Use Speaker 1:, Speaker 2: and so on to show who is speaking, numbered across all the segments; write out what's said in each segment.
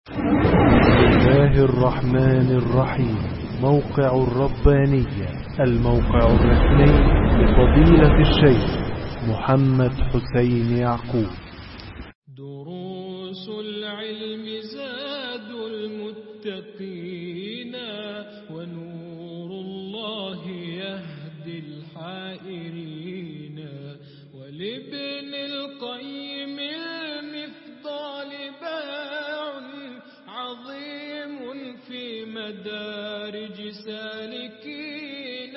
Speaker 1: بسم الله الرحمن الرحيم موقع الربانية الموقع الرسمي لفضيلة الشيخ محمد حسين يعقوب
Speaker 2: دروس العلم زاد المتقين ونور الله يهدي الحائرين ولابن القيم المفضال باع عظيم في مدارج سالكين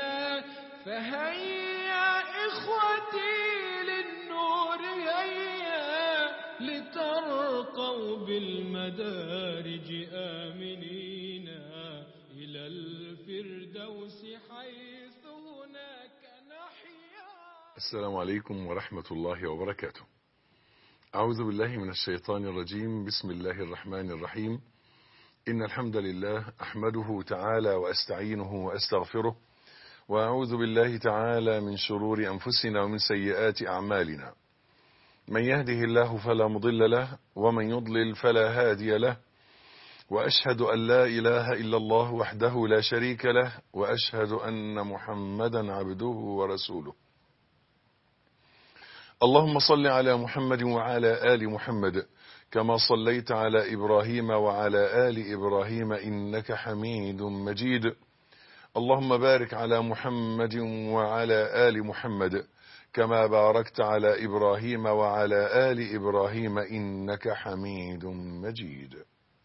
Speaker 2: فهيا إخوتي للنور هيا لترقوا بالمدارج آمنين إلى الفردوس حيث هناك نحيا
Speaker 3: السلام عليكم ورحمة الله وبركاته أعوذ بالله من الشيطان الرجيم بسم الله الرحمن الرحيم إن الحمد لله أحمده تعالى وأستعينه وأستغفره وأعوذ بالله تعالى من شرور أنفسنا ومن سيئات أعمالنا من يهده الله فلا مضل له ومن يضلل فلا هادي له وأشهد أن لا إله إلا الله وحده لا شريك له وأشهد أن محمدا عبده ورسوله اللهم صل على محمد وعلى آل محمد كما صليت على إبراهيم وعلى آل إبراهيم إنك حميد مجيد اللهم بارك على محمد وعلى آل محمد كما باركت على إبراهيم وعلى آل إبراهيم إنك حميد مجيد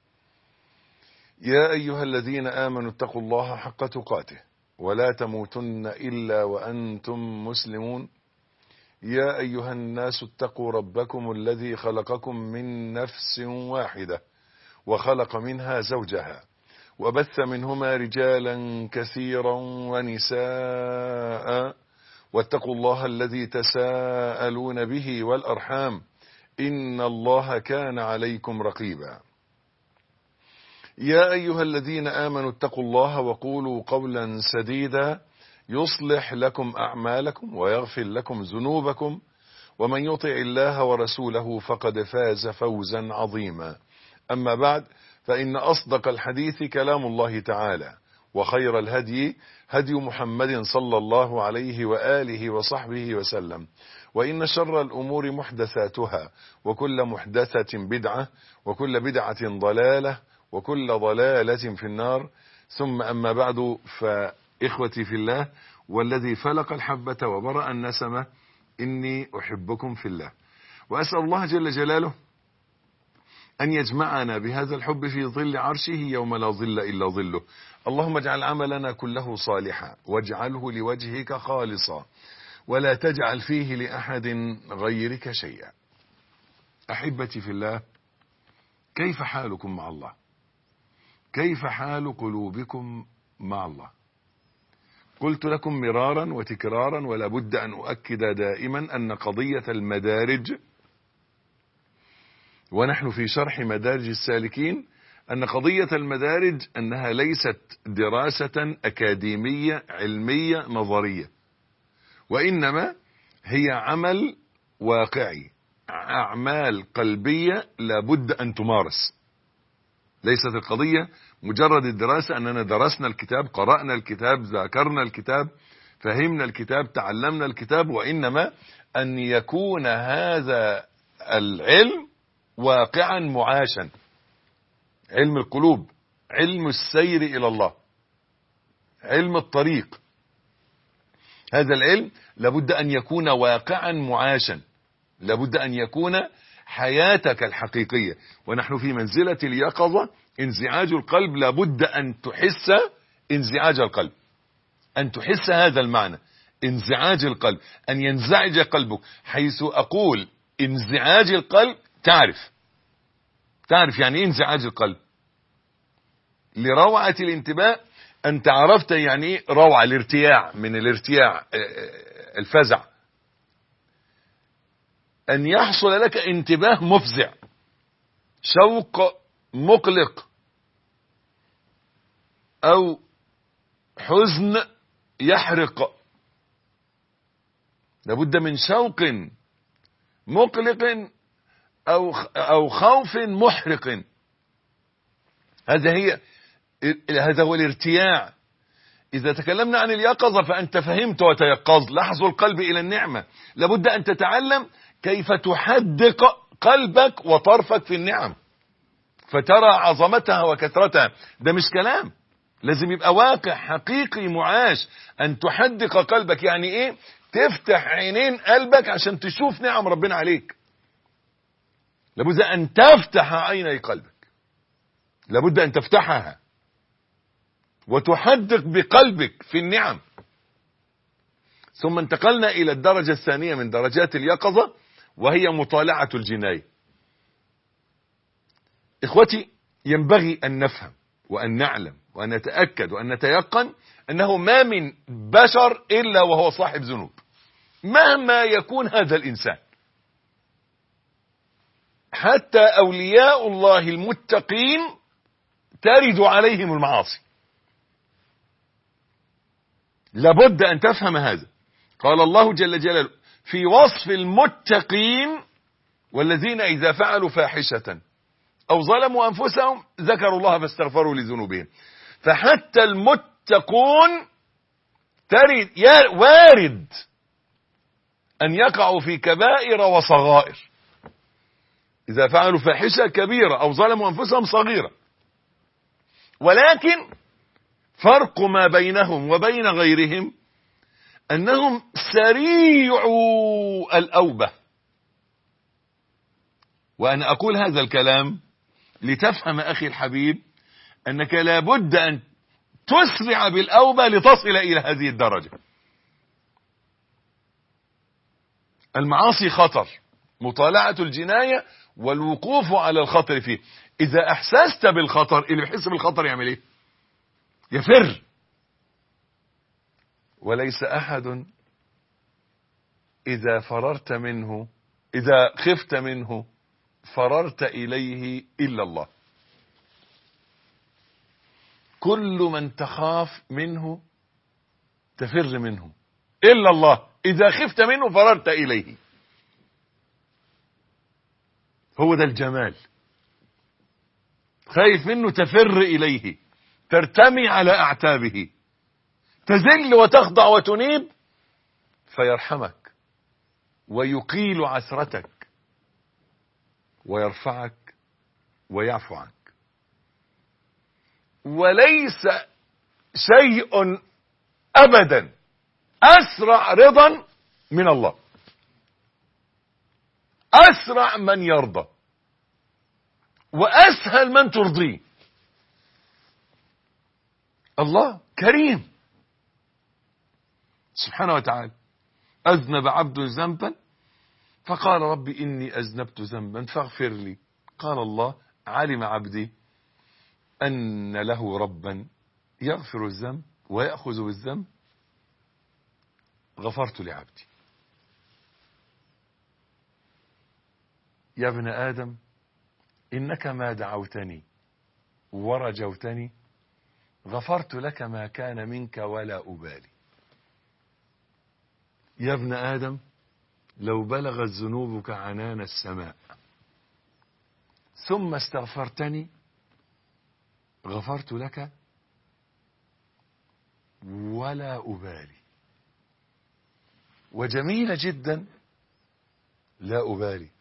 Speaker 3: يا أيها الذين آمنوا اتقوا الله حق تقاته ولا تموتن إلا وأنتم مسلمون يا أيها الناس اتقوا ربكم الذي خلقكم من نفس واحدة وخلق منها زوجها وبث منهما رجالا كثيرا ونساء واتقوا الله الذي تساءلون به والأرحام إن الله كان عليكم رقيبا يا أيها الذين آمنوا اتقوا الله وقولوا قولا سديدا يصلح لكم أعمالكم ويغفر لكم ذنوبكم ومن يطع الله ورسوله فقد فاز فوزا عظيما أما بعد فإن أصدق الحديث كلام الله تعالى وخير الهدي هدي محمد صلى الله عليه وآله وصحبه وسلم وإن شر الأمور محدثاتها وكل محدثة بدعة وكل بدعة ضلالة وكل ضلالة في النار ثم أما بعد فإخوتي في الله والذي فلق الحبة وبرأ النسمة إني أحبكم في الله وأسأل الله جل جلاله أن يجمعنا بهذا الحب في ظل عرشه يوم لا ظل إلا ظله اللهم اجعل عملنا كله صالحا واجعله لوجهك خالصا ولا تجعل فيه لأحد غيرك شيئا أحبتي في الله كيف حالكم مع الله كيف حال قلوبكم مع الله قلت لكم مرارا وتكرارا ولا بد أن أؤكد دائما أن قضية المدارج ونحن في شرح مدارج السالكين أن قضية المدارج أنها ليست دراسة أكاديمية علمية نظرية وإنما هي عمل واقعي أعمال قلبية لابد أن تمارس ليست القضية مجرد الدراسة أننا درسنا الكتاب قرأنا الكتاب ذاكرنا الكتاب فهمنا الكتاب تعلمنا الكتاب وإنما أن يكون هذا العلم واقعا معاشا علم القلوب علم السير إلى الله علم الطريق هذا العلم لابد أن يكون واقعا معاشا لابد أن يكون حياتك الحقيقية ونحن في منزلة اليقظة انزعاج القلب لابد أن تحس انزعاج القلب أن تحس هذا المعنى انزعاج القلب أن ينزعج قلبك حيث أقول انزعاج القلب تعرف تعرف يعني ايه انزعاج القلب لروعة الانتباه أنت عرفت يعني ايه روعة الارتياع من الارتياع الفزع أن يحصل لك انتباه مفزع شوق مقلق أو حزن يحرق لابد من شوق مقلق أو أو خوف محرق هذا هي هذا هو الارتياع إذا تكلمنا عن اليقظة فأنت فهمت وتيقظت لحظ القلب إلى النعمة لابد أن تتعلم كيف تحدق قلبك وطرفك في النعم فترى عظمتها وكثرتها ده مش كلام لازم يبقى واقع حقيقي معاش أن تحدق قلبك يعني إيه تفتح عينين قلبك عشان تشوف نعم ربنا عليك لابد أن تفتح عيني قلبك لابد أن تفتحها وتحدق بقلبك في النعم ثم انتقلنا إلى الدرجة الثانية من درجات اليقظة وهي مطالعة الجناية إخوتي ينبغي أن نفهم وأن نعلم وأن نتأكد وأن نتيقن أنه ما من بشر إلا وهو صاحب ذنوب مهما يكون هذا الإنسان حتى أولياء الله المتقين ترد عليهم المعاصي لابد أن تفهم هذا قال الله جل جلاله في وصف المتقين والذين إذا فعلوا فاحشة أو ظلموا أنفسهم ذكروا الله فاستغفروا لذنوبهم فحتى المتقون ترد وارد أن يقعوا في كبائر وصغائر إذا فعلوا فاحشة كبيرة أو ظلموا أنفسهم صغيرة ولكن فرق ما بينهم وبين غيرهم أنهم سريعوا الأوبة وأنا أقول هذا الكلام لتفهم أخي الحبيب أنك لابد أن تسرع بالأوبة لتصل إلى هذه الدرجة المعاصي خطر مطالعة الجناية والوقوف على الخطر فيه إذا أحسست بالخطر اللي بيحس بالخطر يعمل إيه يفر وليس أحد إذا فررت منه إذا خفت منه فررت إليه إلا الله كل من تخاف منه تفر منه إلا الله إذا خفت منه فررت إليه هو ده الجمال خايف منه تفر إليه ترتمي على أعتابه تذل وتخضع وتنيب فيرحمك ويقيل عثرتك ويرفعك ويعفو عنك وليس شيء أبدا أسرع رضا من الله أسرع من يرضى وأسهل من ترضيه الله كريم سبحانه وتعالى أذنب عبد ذنبا فقال رب إني أذنبت ذنبا فاغفر لي قال الله علم عبدي أن له ربا يغفر الذنب ويأخذ بالذنب غفرت لعبدي يا ابن آدم إنك ما دعوتني ورجوتني غفرت لك ما كان منك ولا أبالي يا ابن آدم لو بلغت ذنوبك عنان السماء ثم استغفرتني غفرت لك ولا أبالي وجميلة جدا لا أبالي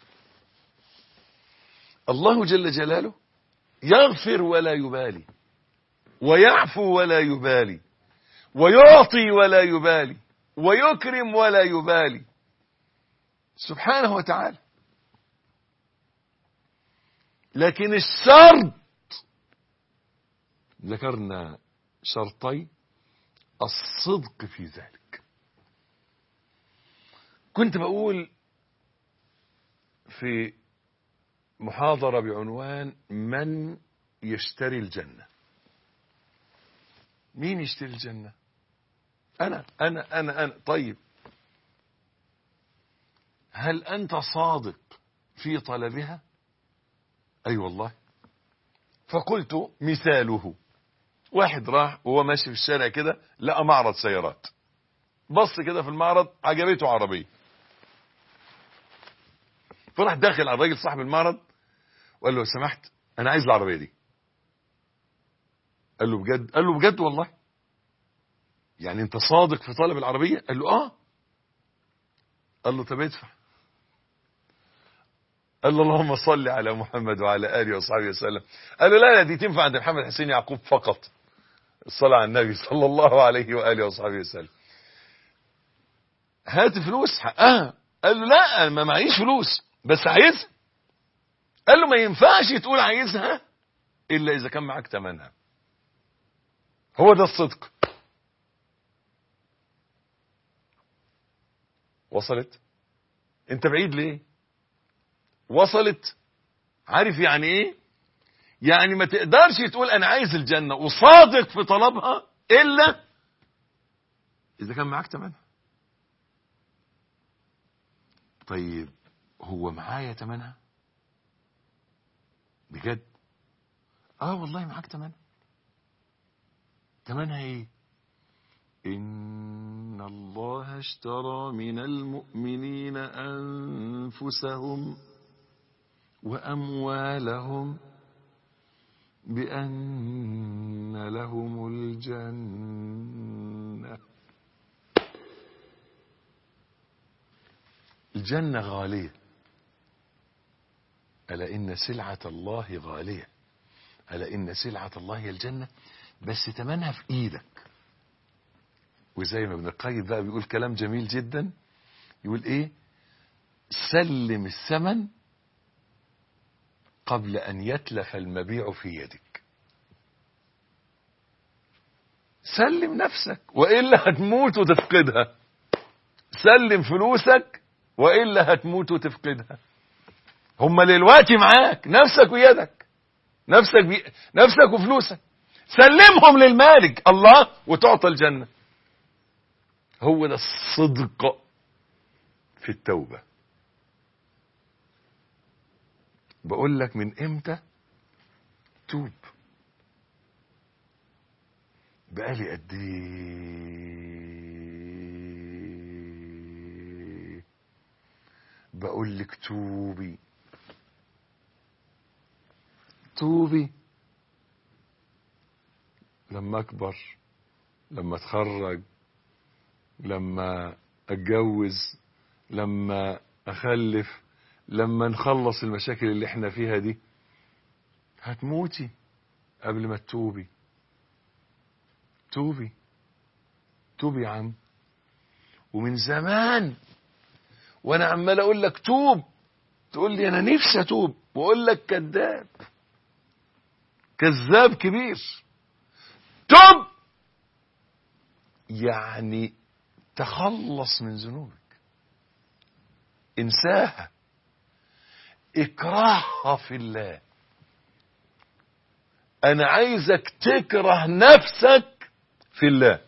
Speaker 3: الله جل جلاله يغفر ولا يبالي ويعفو ولا يبالي ويعطي ولا يبالي ويكرم ولا يبالي سبحانه وتعالى لكن الشرط ذكرنا شرطي الصدق في ذلك كنت بقول في محاضرة بعنوان من يشتري الجنة مين يشتري الجنة أنا أنا أنا أنا طيب هل أنت صادق في طلبها أي أيوة والله فقلت مثاله واحد راح وهو ماشي في الشارع كده لقى معرض سيارات بص كده في المعرض عجبته عربية فراح داخل على الراجل صاحب المعرض وقال له سمحت انا عايز العربية دي قال له بجد قال له بجد والله يعني انت صادق في طلب العربية قال له اه قال له طب ادفع قال له اللهم صل على محمد وعلى اله وصحبه وسلم قال له لا لا دي تنفع عند محمد حسين يعقوب فقط الصلاة على النبي صلى الله عليه واله وصحبه وسلم هات فلوس حقها قال له لا أنا ما معيش فلوس بس عايزها قال له ما ينفعش تقول عايزها الا اذا كان معاك ثمنها هو ده الصدق وصلت انت بعيد ليه وصلت عارف يعني ايه يعني ما تقدرش تقول انا عايز الجنة وصادق في طلبها الا اذا كان معاك تمنها طيب هو معايا تمنها بجد اه والله معاك تمنها تمنها ايه إن الله اشترى من المؤمنين أنفسهم وأموالهم بأن لهم الجنة الجنة غالية ألا إن سلعة الله غالية ألا إن سلعة الله هي الجنة بس تمنها في إيدك وزي ما ابن القيم بقى بيقول كلام جميل جدا يقول ايه سلم الثمن قبل ان يتلف المبيع في يدك سلم نفسك والا هتموت وتفقدها سلم فلوسك والا هتموت وتفقدها هما دلوقتي معاك نفسك ويدك نفسك بي... نفسك وفلوسك سلمهم للمالك الله وتعطى الجنه هو ده الصدق في التوبة بقول لك من امتى توب بقالي قد ايه بقول لك توبي توبي لما اكبر لما اتخرج لما اتجوز لما اخلف لما نخلص المشاكل اللي احنا فيها دي هتموتي قبل ما تتوبي توبي توبي يا عم ومن زمان وانا عمال اقول لك توب تقول لي انا نفسي اتوب واقول لك كذاب كذاب كبير توب يعني تخلص من ذنوبك انساها اكرهها في الله انا عايزك تكره نفسك في الله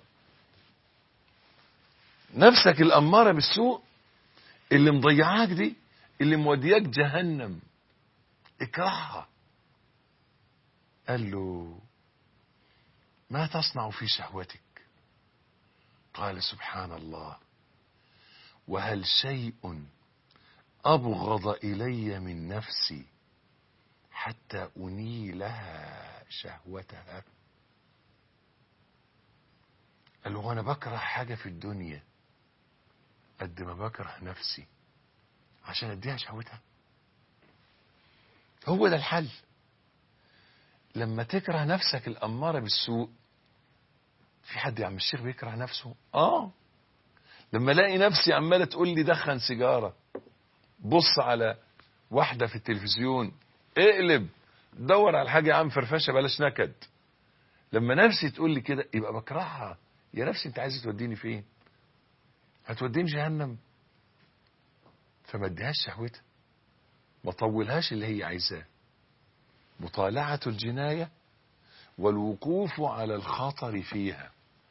Speaker 3: نفسك الاماره بالسوء اللي مضيعاك دي اللي مودياك جهنم اكرهها قال له ما تصنع في شهوتك قال سبحان الله وهل شيء أبغض إلي من نفسي حتى أنيلها شهوتها قال له أنا بكره حاجة في الدنيا قد ما بكره نفسي عشان أديها شهوتها هو ده الحل لما تكره نفسك الأمارة بالسوء في حد يا عم الشيخ بيكره نفسه اه لما الاقي نفسي عماله تقول لي دخن سيجاره بص على واحده في التلفزيون اقلب دور على حاجه يا عم فرفشه بلاش نكد لما نفسي تقول لي كده يبقى بكرهها يا نفسي انت عايز توديني فين هتوديني جهنم فما اديهاش شهوتها ما طولهاش اللي هي عايزاه مطالعه الجنايه والوقوف على الخطر فيها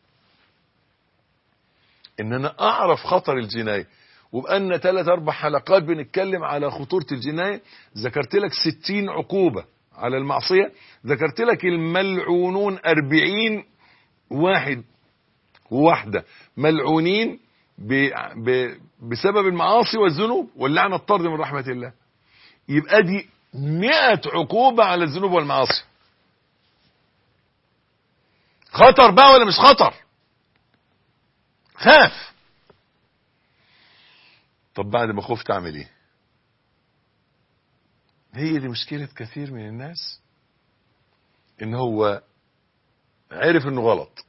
Speaker 3: ان انا اعرف خطر الجناية وبقالنا ثلاث اربع حلقات بنتكلم على خطورة الجناية ذكرت لك ستين عقوبة على المعصية ذكرت لك الملعونون أربعين واحد وواحدة ملعونين ب... ب... بسبب المعاصي والذنوب واللعنة الطرد من رحمة الله يبقى دي مئة عقوبة على الذنوب والمعاصي خطر بقى ولا مش خطر خاف طب بعد ما خفت اعمل ايه هي دي مشكلة كثير من الناس ان هو عرف انه غلط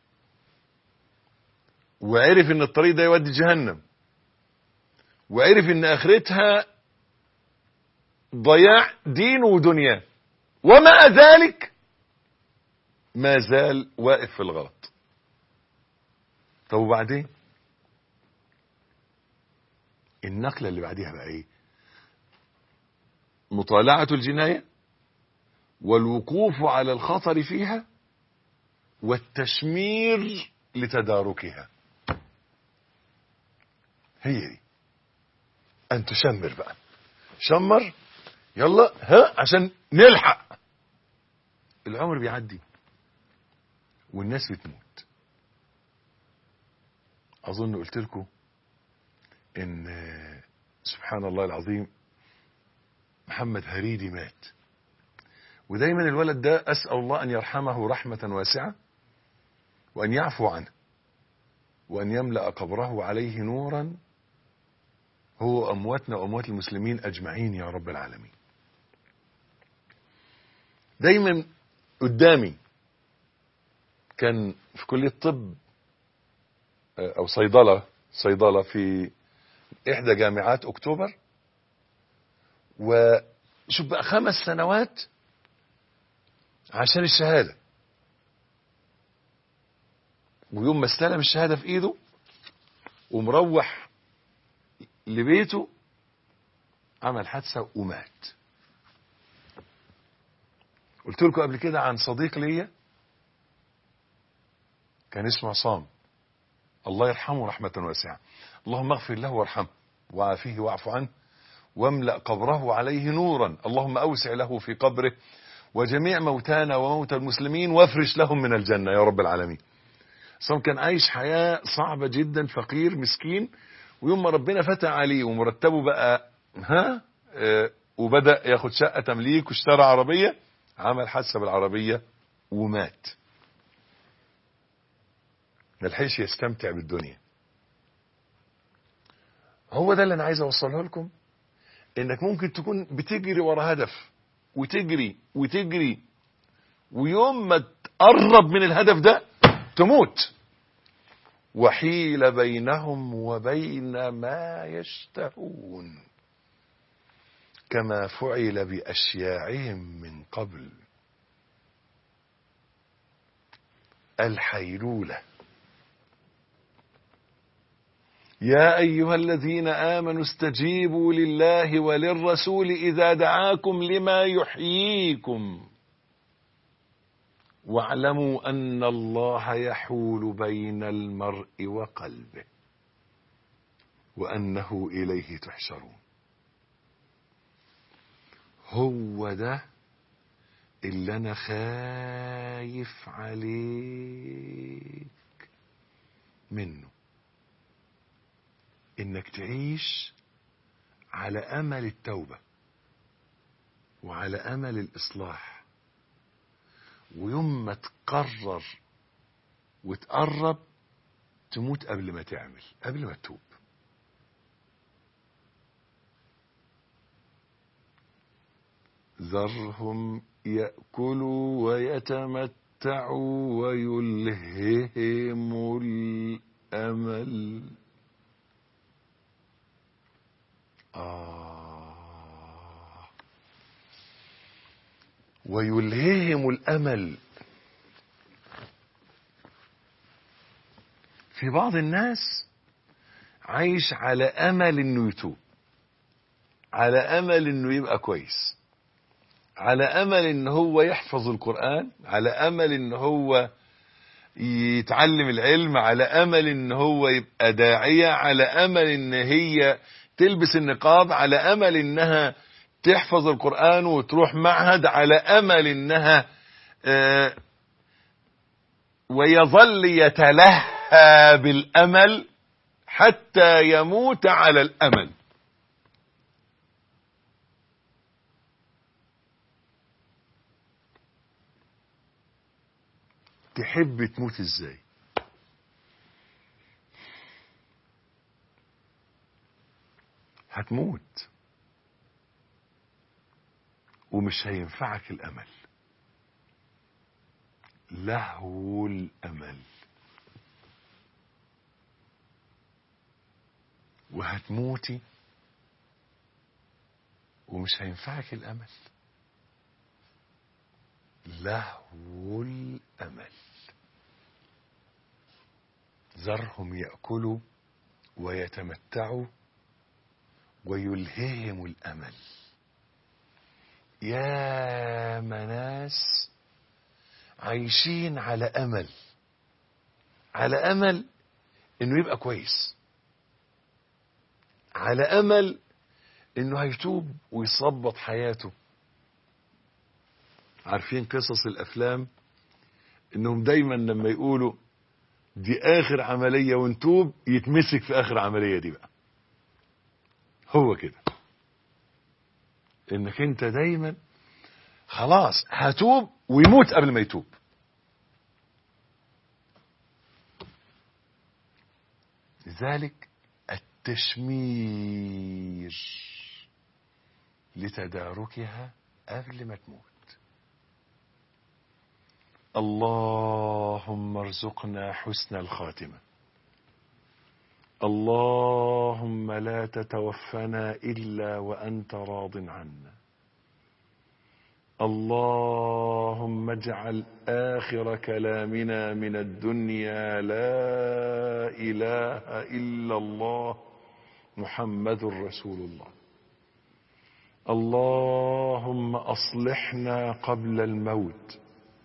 Speaker 3: وعرف ان الطريق ده يودي جهنم وعرف ان اخرتها ضياع دينه ودنياه ومع ذلك ما زال واقف في الغلط طب وبعدين النقلة اللي بعديها بقى ايه مطالعة الجناية والوقوف على الخطر فيها والتشمير لتداركها هي دي ان تشمر بقى شمر يلا ها عشان نلحق العمر بيعدي والناس بتموت اظن قلت لكم ان سبحان الله العظيم محمد هريدي مات ودايما الولد ده اسال الله ان يرحمه رحمه واسعه وان يعفو عنه وان يملا قبره عليه نورا هو امواتنا واموات المسلمين اجمعين يا رب العالمين دايما قدامي كان في كليه طب او صيدله صيدله في احدى جامعات اكتوبر وشوف بقى خمس سنوات عشان الشهاده ويوم ما استلم الشهاده في ايده ومروح لبيته عمل حادثه ومات قلت لكم قبل كده عن صديق ليا كان اسمه عصام الله يرحمه رحمة واسعة اللهم اغفر له وارحمه وعافيه واعف عنه واملأ قبره عليه نورا اللهم أوسع له في قبره وجميع موتانا وموتى المسلمين وافرش لهم من الجنة يا رب العالمين عصام كان عايش حياة صعبة جدا فقير مسكين ويوم ما ربنا فتح عليه ومرتبه بقى ها اه وبدأ ياخد شقة تمليك واشترى عربية عمل حادثة بالعربية ومات ملحقش يستمتع بالدنيا هو ده اللي انا عايز اوصله لكم انك ممكن تكون بتجري ورا هدف وتجري وتجري ويوم ما تقرب من الهدف ده تموت وحيل بينهم وبين ما يشتهون كما فعل باشياعهم من قبل الحيلوله يا ايها الذين امنوا استجيبوا لله وللرسول اذا دعاكم لما يحييكم واعلموا ان الله يحول بين المرء وقلبه وانه اليه تحشرون هو ده اللي انا خايف عليك منه انك تعيش على امل التوبه وعلى امل الاصلاح ويوم ما تقرر وتقرب تموت قبل ما تعمل قبل ما تتوب ذرهم ياكلوا ويتمتعوا ويلههم الامل آه ويلههم الأمل في بعض الناس عايش على أمل إنه يتوب على أمل إنه يبقى كويس على أمل إن هو يحفظ القرآن على أمل إن هو يتعلم العلم على أمل إن هو يبقى داعية على أمل إن هي تلبس النقاب على امل انها تحفظ القرآن وتروح معهد على امل انها آه ويظل يتلهى بالامل حتى يموت على الامل تحب تموت ازاي هتموت ومش هينفعك الامل لهو الامل وهتموتي ومش هينفعك الامل لهو الامل ذرهم ياكلوا ويتمتعوا ويلههم الامل يا مناس عايشين على امل على امل انه يبقى كويس على امل انه هيتوب ويظبط حياته عارفين قصص الافلام انهم دايما لما يقولوا دي اخر عملية ونتوب يتمسك في اخر عملية دي بقى هو كده انك انت دايما خلاص هتوب ويموت قبل ما يتوب لذلك التشمير لتداركها قبل ما تموت اللهم ارزقنا حسن الخاتمة اللهم لا تتوفنا إلا وأنت راض عنا اللهم اجعل آخر كلامنا من الدنيا لا إله إلا الله محمد رسول الله اللهم أصلحنا قبل الموت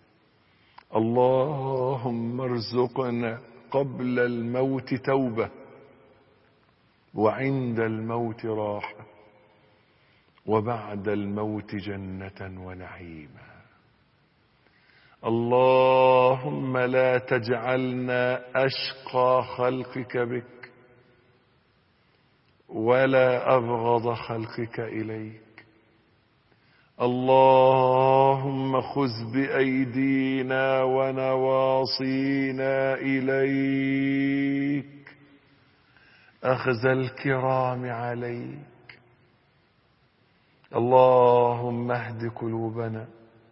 Speaker 3: اللهم ارزقنا قبل الموت توبة وعند الموت راحة وبعد الموت جنة ونعيما اللهم لا تجعلنا أشقى خلقك بك ولا أبغض خلقك إليك اللهم خذ بأيدينا ونواصينا إليك أخذ الكرام عليك اللهم اهد قلوبنا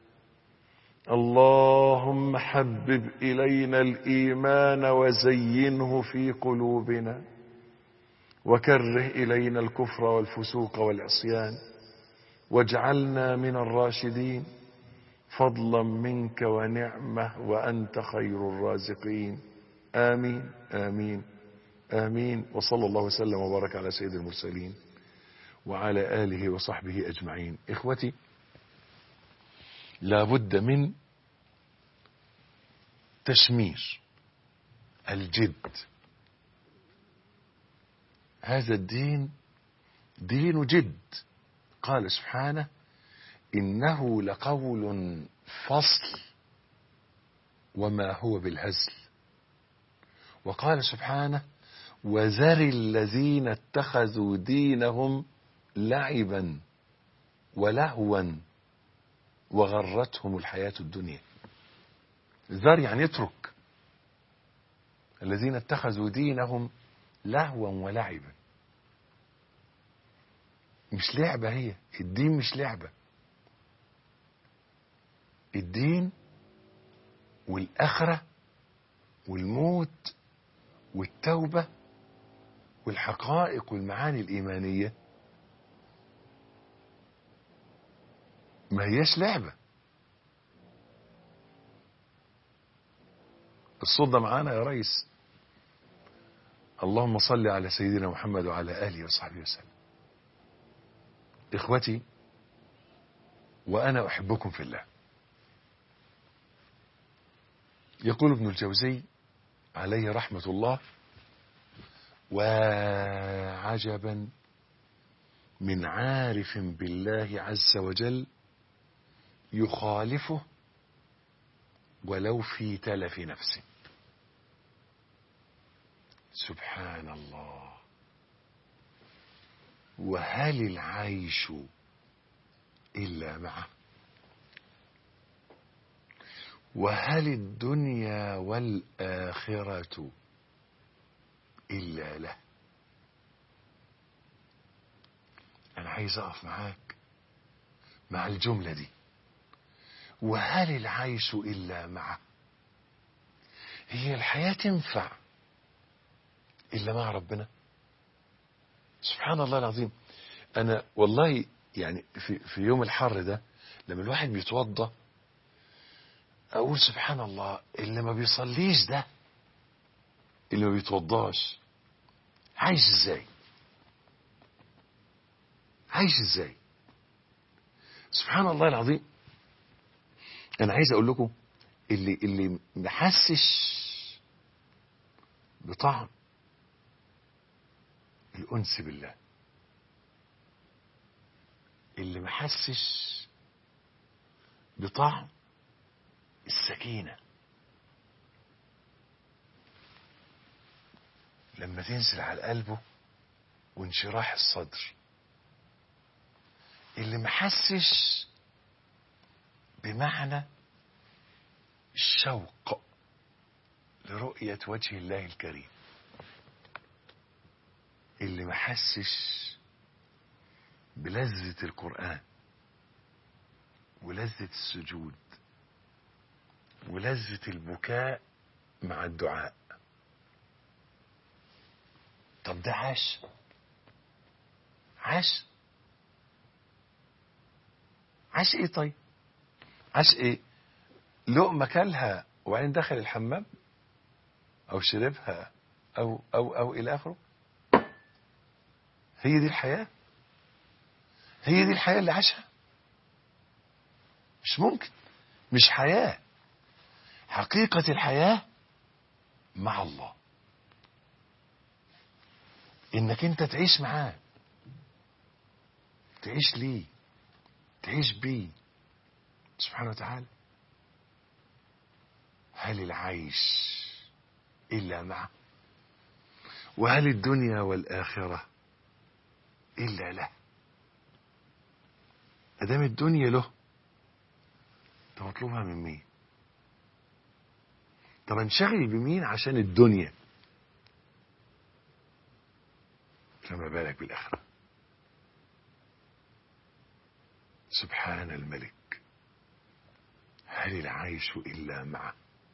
Speaker 3: اللهم حبب إلينا الإيمان وزينه في قلوبنا وكره إلينا الكفر والفسوق والعصيان واجعلنا من الراشدين فضلا منك ونعمة وأنت خير الرازقين آمين آمين آمين وصلى الله وسلم وبارك على سيد المرسلين وعلى آله وصحبه أجمعين إخوتي لابد من تشمير الجد هذا الدين دين جد قال سبحانه إنه لقول فصل وما هو بالهزل وقال سبحانه وذر الذين اتخذوا دينهم لعبا ولهوا وغرتهم الحياة الدنيا ذر يعني اترك الذين اتخذوا دينهم لهوا ولعبا مش لعبة هي الدين مش لعبة الدين والآخرة والموت والتوبة والحقائق والمعاني الإيمانية ما هياش لعبة الصوت ده معانا يا ريس اللهم صل على سيدنا محمد وعلى آله وصحبه وسلم إخوتي وأنا أحبكم في الله يقول ابن الجوزي عليه رحمة الله وعجبا من عارف بالله عز وجل يخالفه ولو في تلف نفسه سبحان الله وهل العيش إلا معه وهل الدنيا والآخرة إلا له أنا عايز أقف معاك مع الجملة دي وهل العيش إلا معه هي الحياة تنفع إلا مع ربنا سبحان الله العظيم أنا والله يعني في, في يوم الحر ده لما الواحد بيتوضى أقول سبحان الله اللي ما بيصليش ده اللي ما بيتوضاش عايش ازاي عايش ازاي سبحان الله العظيم انا عايز اقول لكم اللي اللي محسش بطعم الانس بالله اللي محسش بطعم السكينه لما تنزل على قلبه وانشراح الصدر اللي محسش بمعنى الشوق لرؤية وجه الله الكريم اللي محسش بلذة القرآن ولذة السجود ولذة البكاء مع الدعاء طب ده عاش عاش عاش ايه طيب عاش ايه لقمة كلها وبعدين دخل الحمام او شربها او او او الى اخره هي دي الحياة هي دي الحياة اللي عاشها مش ممكن مش حياة حقيقة الحياة مع الله انك انت تعيش معاه تعيش ليه تعيش بيه سبحانه وتعالى هل العيش الا معه وهل الدنيا والاخره الا له ادام الدنيا له طب اطلبها من مين طب انشغل بمين عشان الدنيا فما بالك بالآخرة سبحان الملك هل العيش إلا معه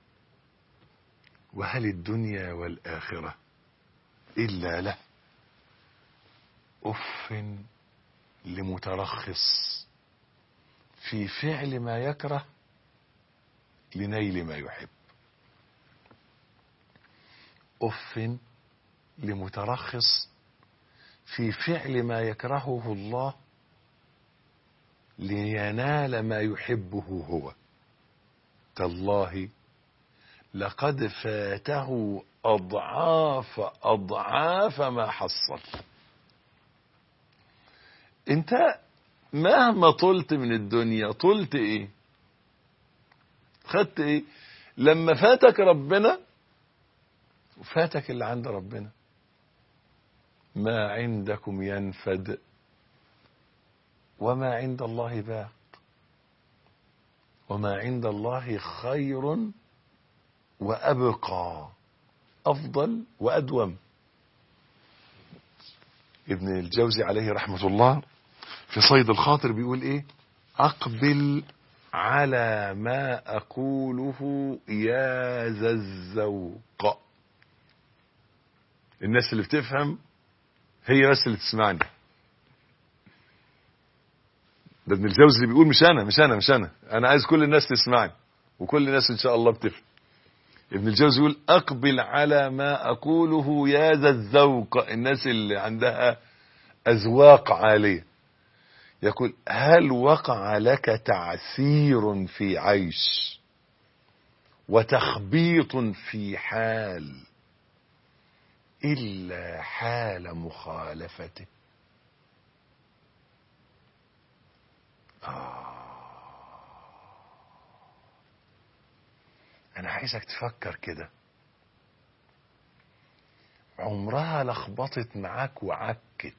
Speaker 3: وهل الدنيا والآخرة إلا له أف لمترخص في فعل ما يكره لنيل ما يحب أف لمترخص في فعل ما يكرهه الله لينال ما يحبه هو تالله لقد فاته أضعاف أضعاف ما حصل انت مهما طلت من الدنيا طلت ايه خدت ايه لما فاتك ربنا وفاتك اللي عند ربنا ما عندكم ينفد وما عند الله باق وما عند الله خير وأبقى أفضل وأدوم ابن الجوزي عليه رحمة الله في صيد الخاطر بيقول ايه أقبل على ما أقوله يا ذا الذوق الناس اللي بتفهم هي بس اللي تسمعني ده ابن الجوزي اللي بيقول مش انا مش انا مش انا انا عايز كل الناس تسمعني وكل الناس ان شاء الله بتفهم ابن الجوزي يقول اقبل على ما اقوله يا ذا الذوق الناس اللي عندها اذواق عاليه يقول هل وقع لك تعسير في عيش وتخبيط في حال إلا حال مخالفته آه. أنا عايزك تفكر كده عمرها لخبطت معاك وعكت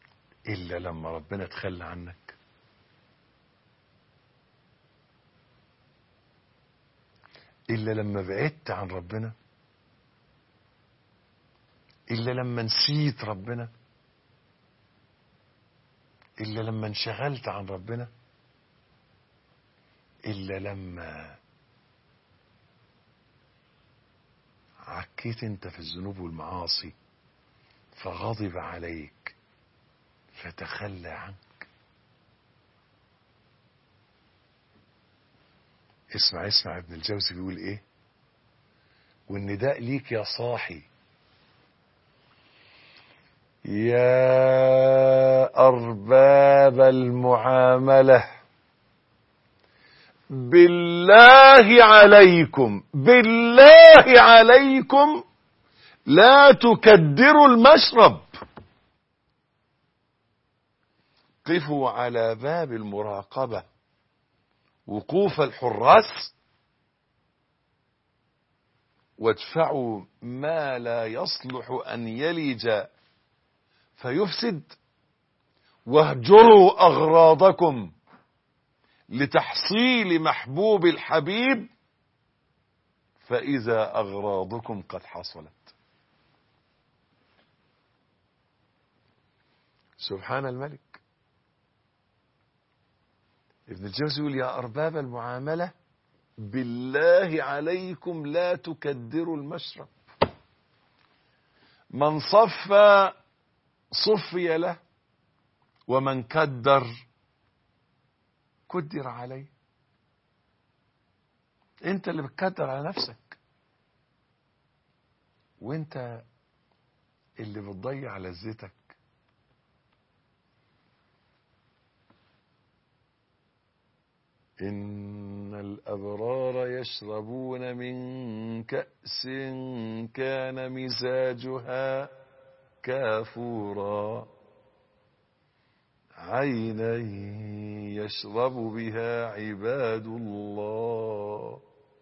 Speaker 3: إلا لما ربنا تخلى عنك إلا لما بعدت عن ربنا إلا لما نسيت ربنا إلا لما انشغلت عن ربنا إلا لما عكيت انت في الذنوب والمعاصي فغضب عليك فتخلى عنك اسمع اسمع ابن الجوزي بيقول ايه والنداء ليك يا صاحي يا أرباب المعاملة بالله عليكم بالله عليكم لا تكدروا المشرب قفوا على باب المراقبة وقوف الحراس وادفعوا ما لا يصلح أن يلج فيفسد واهجروا أغراضكم لتحصيل محبوب الحبيب فإذا أغراضكم قد حصلت سبحان الملك ابن الجوزي يقول يا أرباب المعاملة بالله عليكم لا تكدروا المشرب من صفى صفي له ومن كدر كدر عليه انت اللي بتكدر على نفسك وانت اللي بتضيع لذتك إن الأبرار يشربون من كأس كان مزاجها كافورا عينا يشرب بها عباد الله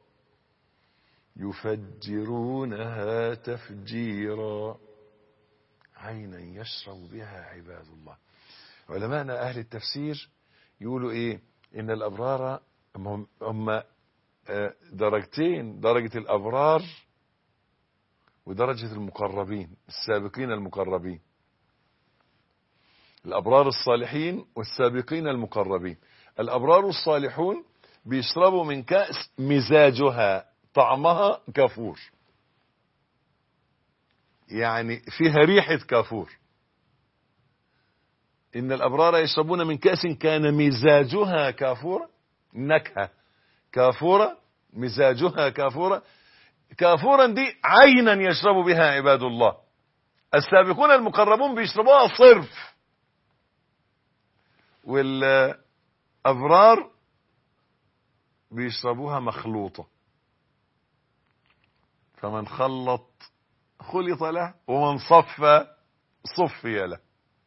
Speaker 3: يفجرونها تفجيرا عينا يشرب بها عباد الله علماءنا أهل التفسير يقولوا إيه إن الأبرار هم, هم درجتين درجة الأبرار ودرجة المقربين السابقين المقربين الأبرار الصالحين والسابقين المقربين الأبرار الصالحون بيشربوا من كأس مزاجها طعمها كافور يعني فيها ريحة كافور إن الأبرار يشربون من كأس كان مزاجها كافورا نكهة كافورة مزاجها كافورة كافورا دي عينا يشرب بها عباد الله السابقون المقربون بيشربوها صرف والأبرار بيشربوها مخلوطة فمن خلط خلط له ومن صفى صفي له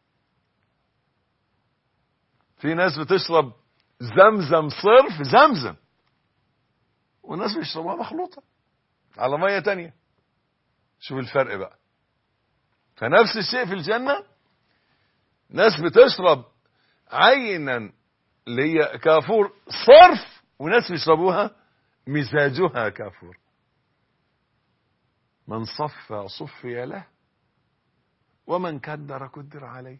Speaker 3: في ناس بتشرب زمزم صرف زمزم وناس بيشربوها مخلوطة على مية تانية شوف الفرق بقى فنفس الشيء في الجنة ناس بتشرب عينا اللي هي كافور صرف وناس بيشربوها مزاجها كافور من صفى صفي له ومن كدر كدر عليه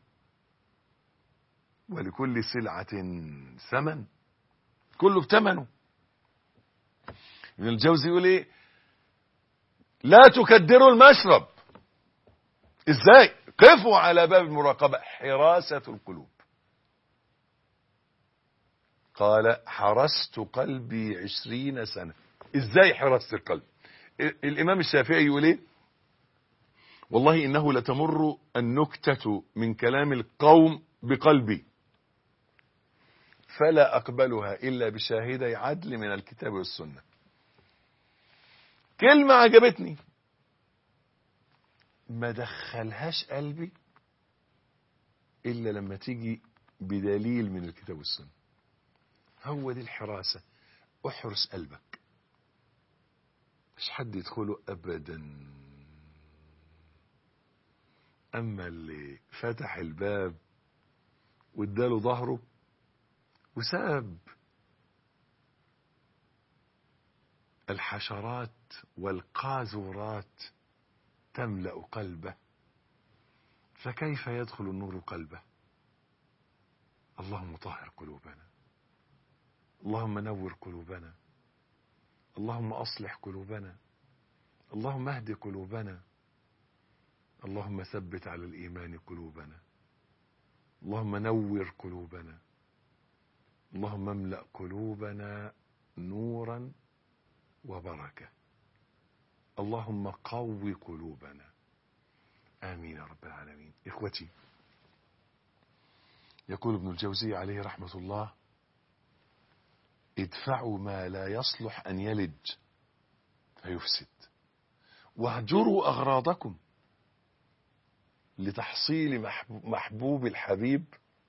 Speaker 3: ولكل سلعة ثمن كله بثمنه ابن الجوزي يقول ايه لا تكدروا المشرب ازاي قفوا على باب المراقبة حراسة القلوب قال حرست قلبي عشرين سنة ازاي حرست القلب الامام الشافعي يقول ايه والله انه لتمر النكتة من كلام القوم بقلبي فلا أقبلها إلا بشاهدي عدل من الكتاب والسنة كلمة عجبتني ما دخلهاش قلبي إلا لما تيجي بدليل من الكتاب والسنة هو دي الحراسة احرس قلبك مش حد يدخله أبدا أما اللي فتح الباب واداله ظهره وساب الحشرات والقاذورات تملأ قلبه فكيف يدخل النور قلبه اللهم طهر قلوبنا اللهم نور قلوبنا اللهم اصلح قلوبنا اللهم اهد قلوبنا اللهم ثبت على الايمان قلوبنا اللهم نور قلوبنا اللهم املا قلوبنا نورا وبركه اللهم قو قلوبنا امين يا رب العالمين اخوتي يقول ابن الجوزي عليه رحمه الله ادفعوا ما لا يصلح ان يلج فيفسد واهجروا اغراضكم لتحصيل محبوب, محبوب الحبيب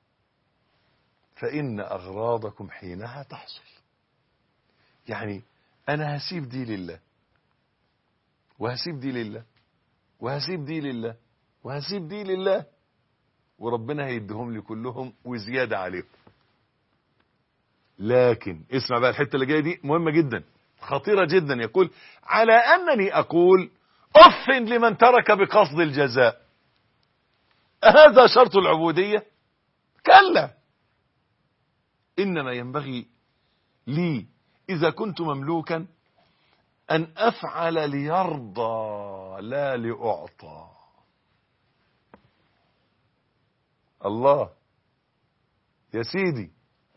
Speaker 3: فان اغراضكم حينها تحصل يعني انا هسيب دي لله وهسيب دي لله وهسيب دي لله وهسيب دي لله وربنا هيديهم لي كلهم وزياده عليهم لكن اسمع بقى الحته اللي جايه دي مهمه جدا خطيره جدا يقول على انني اقول اف لمن ترك بقصد الجزاء هذا شرط العبوديه كلا انما ينبغي لي اذا كنت مملوكا ان افعل ليرضى لا لاعطى الله يا سيدي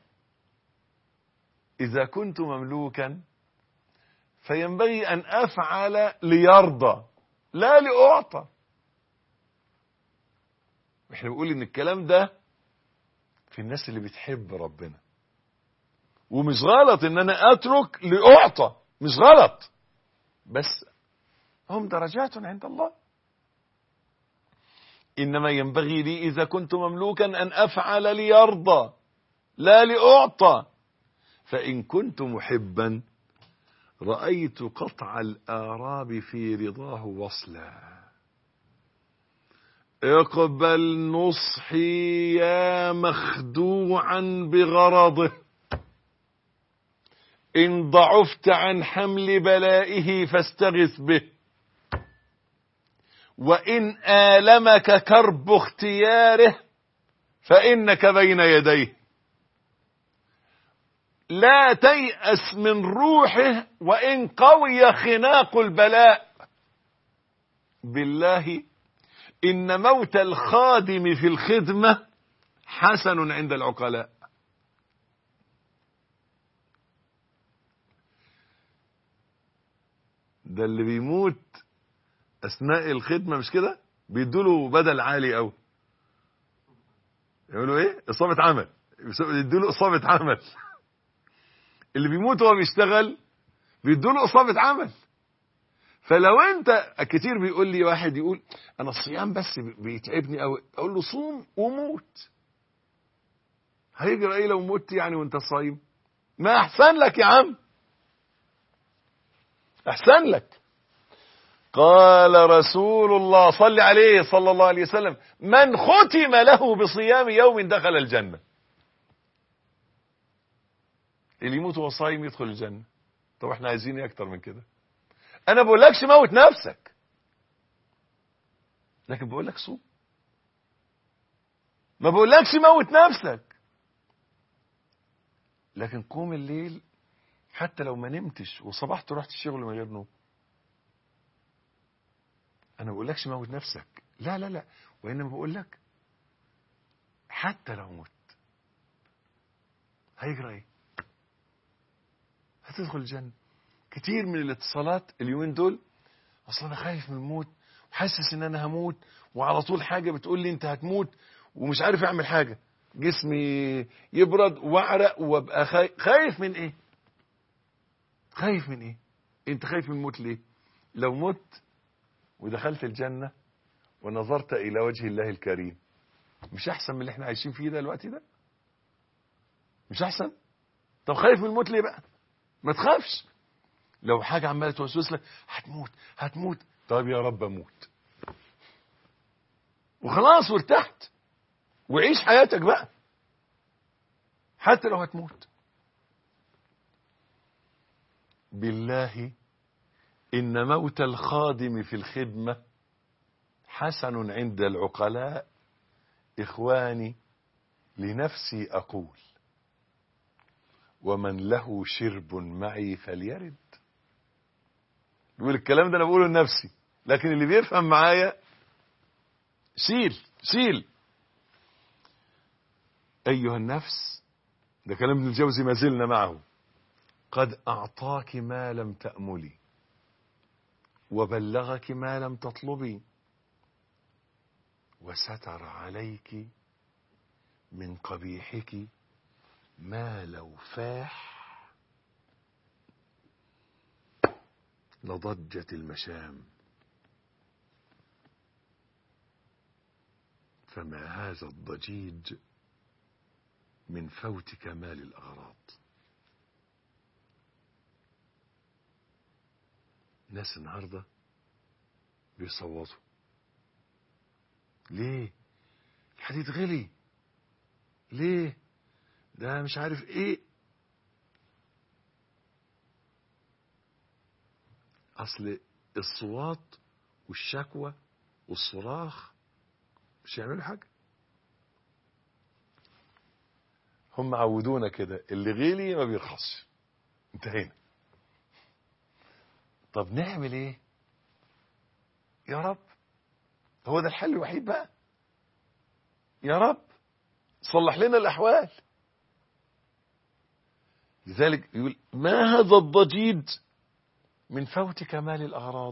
Speaker 3: إذا كنت مملوكا فينبغي أن أفعل ليرضى لا لأعطى احنا بنقول ان الكلام ده في الناس اللي بتحب ربنا ومش غلط ان انا اترك لاعطى مش غلط بس هم درجات عند الله انما ينبغي لي اذا كنت مملوكا ان افعل ليرضى لا لاعطى فإن كنت محبا رأيت قطع الآراب في رضاه وصلا اقبل نصحي يا مخدوعا بغرضه إن ضعفت عن حمل بلائه فاستغث به وإن آلمك كرب اختياره فإنك بين يديه لا تيأس من روحه وإن قوي خناق البلاء بالله إن موت الخادم في الخدمة حسن عند العقلاء ده اللي بيموت أثناء الخدمة مش كده بيدوله بدل عالي أوي يقولوا ايه اصابة عمل يدوله اصابة عمل اللي بيموت وهو بيشتغل بيدوا له اصابه عمل فلو انت كتير بيقول لي واحد يقول انا الصيام بس بيتعبني قوي اقول له صوم وموت هيجرى ايه لو مت يعني وانت صايم ما احسن لك يا عم احسن لك قال رسول الله صل عليه صلى الله عليه وسلم من ختم له بصيام يوم دخل الجنه اللي يموت وهو صايم يدخل الجنة طب احنا عايزين ايه اكتر من كده انا بقولكش موت نفسك لكن بقولك صوم ما بقولكش موت نفسك لكن قوم الليل حتى لو ما نمتش وصبحت رحت الشغل من غير نوم انا ما بقولكش موت نفسك لا لا لا وانما بقول لك حتى لو مت هيجرى ايه هتدخل الجنة كتير من الاتصالات اليومين دول اصل انا خايف من الموت وحاسس ان انا هموت وعلى طول حاجة بتقول لي انت هتموت ومش عارف اعمل حاجة جسمي يبرد واعرق وابقى خايف خايف من ايه خايف من ايه انت خايف من الموت ليه لو مت ودخلت الجنة ونظرت الى وجه الله الكريم مش احسن من اللي احنا عايشين فيه ده الوقت ده مش احسن طب خايف من الموت ليه بقى ما تخافش لو حاجة عمالة توسوس لك هتموت هتموت طب يا رب اموت وخلاص وارتحت وعيش حياتك بقى حتى لو هتموت بالله إن موت الخادم في الخدمة حسن عند العقلاء إخواني لنفسي أقول ومن له شرب معي فليرد بيقول الكلام ده أنا بقوله لنفسي لكن اللي بيفهم معايا شيل شيل أيها النفس ده كلام ابن الجوزي ما زلنا معه قد أعطاك ما لم تأملي وبلغك ما لم تطلبي وستر عليك من قبيحك ما لو فاح لضجت المشام فما هذا الضجيج من فوت كمال الأغراض ناس النهاردة بيصوتوا ليه الحديد غلي ليه ده مش عارف ايه اصل الصوات والشكوى والصراخ مش هيعملوا حاجه هم عودونا كده اللي غلي ما بيرخصش انتهينا طب نعمل ايه يا رب هو ده الحل الوحيد بقى يا رب صلح لنا الاحوال لذلك يقول ما هذا الضجيج من فوت كمال الاغراض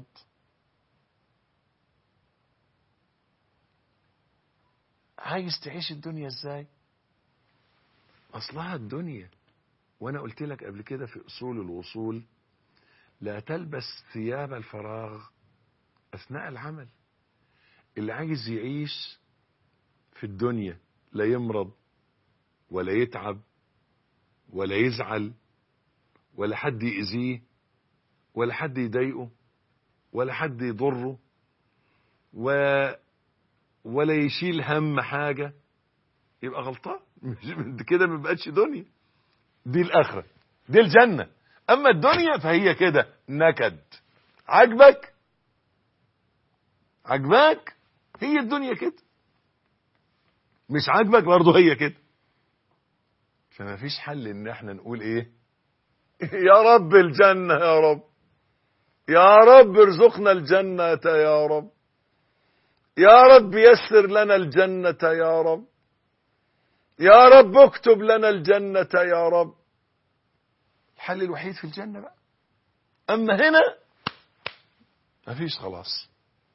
Speaker 3: عايز تعيش الدنيا ازاي اصلها الدنيا وانا قلت لك قبل كده في اصول الوصول لا تلبس ثياب الفراغ اثناء العمل اللي عايز يعيش في الدنيا لا يمرض ولا يتعب ولا يزعل ولا حد يأذيه ولا حد يضايقه ولا حد يضره و ولا يشيل هم حاجة يبقى غلطان مش كده ما بقتش دنيا دي الآخرة دي الجنة أما الدنيا فهي كده نكد عجبك عجبك هي الدنيا كده مش عاجبك برضه هي كده فما فيش حل ان احنا نقول ايه يا رب الجنة يا رب يا رب ارزقنا الجنة يا رب يا رب يسر لنا الجنة يا رب يا رب اكتب لنا الجنة يا رب الحل الوحيد في الجنة بقى أما هنا مفيش خلاص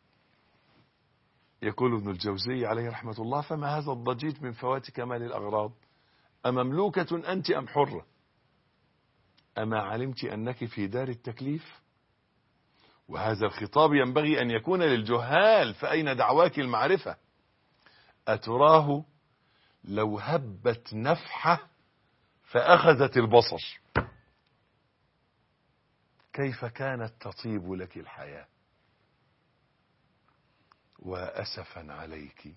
Speaker 3: يقول ابن الجوزي عليه رحمة الله فما هذا الضجيج من فوات كمال الأغراض أمملوكة أنت أم حرة أما علمت أنك في دار التكليف وهذا الخطاب ينبغي أن يكون للجهال فأين دعواك المعرفة أتراه لو هبت نفحة فأخذت البصر كيف كانت تطيب لك الحياة وأسفا عليك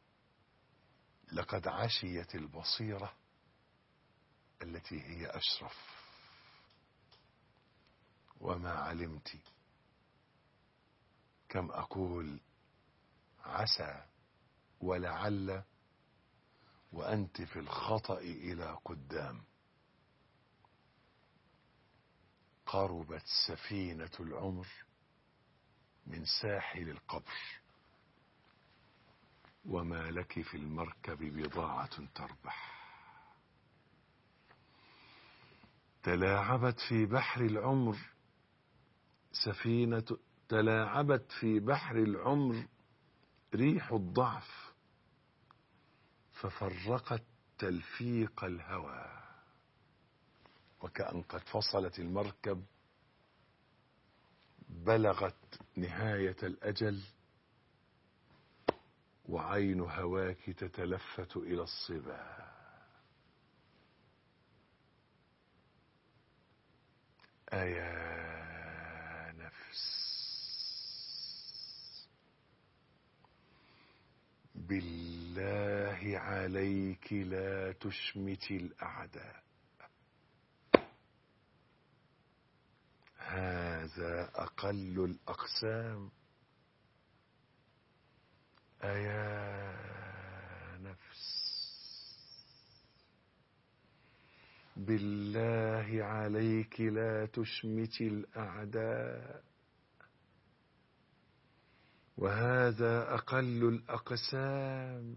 Speaker 3: لقد عشيت البصيرة التي هي أشرف وما علمت كم أقول عسى ولعل وأنت في الخطأ إلى قدام قربت سفينة العمر من ساحل القبر وما لك في المركب بضاعة تربح تلاعبت في بحر العمر سفينة تلاعبت في بحر العمر ريح الضعف ففرقت تلفيق الهوى وكأن قد فصلت المركب بلغت نهاية الأجل وعين هواك تتلفت إلى الصبا أيا نفس بالله عليك لا تشمت الأعداء هذا أقل الأقسام أيا نفس بالله عليك لا تشمت الأعداء وهذا أقل الأقسام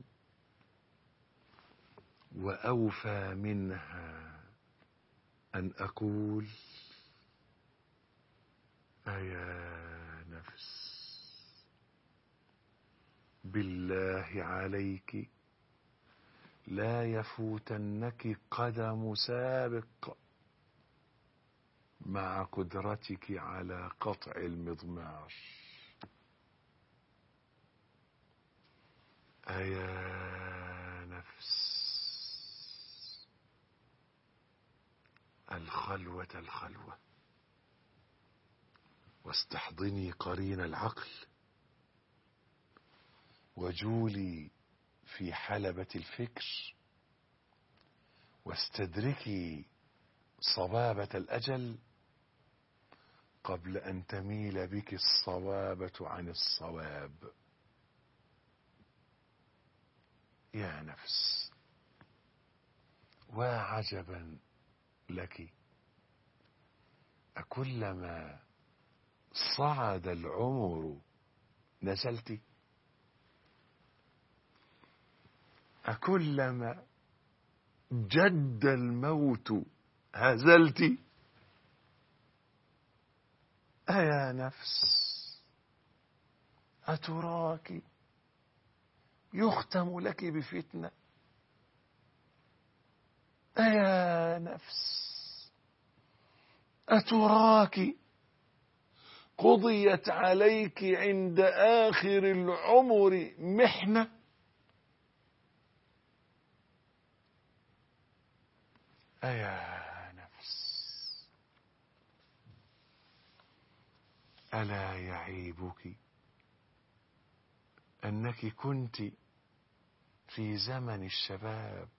Speaker 3: وأوفى منها أن أقول أيا نفس بالله عليك لا يفوتنك قدم سابق مع قدرتك على قطع المضمار أيا نفس الخلوة الخلوة واستحضني قرين العقل وجولي في حلبة الفكر واستدركي صبابة الأجل قبل أن تميل بك الصوابة عن الصواب يا نفس وعجبا لك أكلما صعد العمر نزلت أكلما جد الموت هزلت أيا نفس أتراك يختم لك بفتنة أيا نفس أتراك قضيت عليك عند آخر العمر محنة أيا نفس ألا يعيبك أنك كنت في زمن الشباب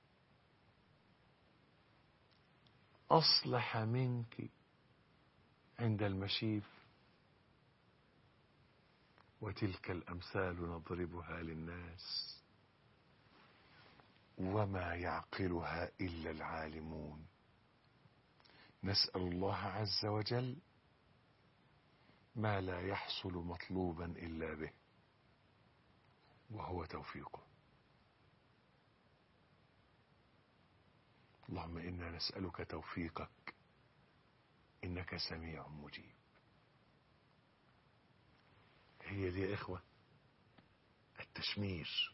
Speaker 3: أصلح منك عند المشيب وتلك الأمثال نضربها للناس وما يعقلها إلا العالمون نسأل الله عز وجل ما لا يحصل مطلوبا إلا به وهو توفيقه اللهم إنا نسألك توفيقك إنك سميع مجيب هي دي يا إخوة التشمير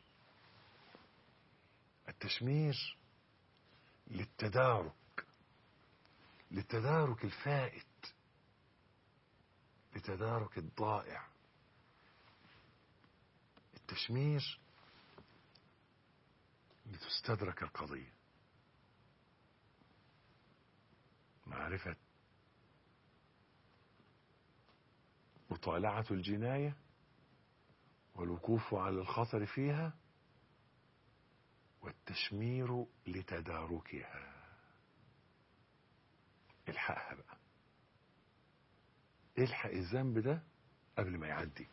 Speaker 3: التشمير للتدارك للتدارك الفائت لتدارك الضائع التشمير لتستدرك القضية معرفة مطالعة الجناية والوقوف على الخطر فيها والتشمير لتداركها الحقها بقى الحق الذنب ده قبل ما يعدي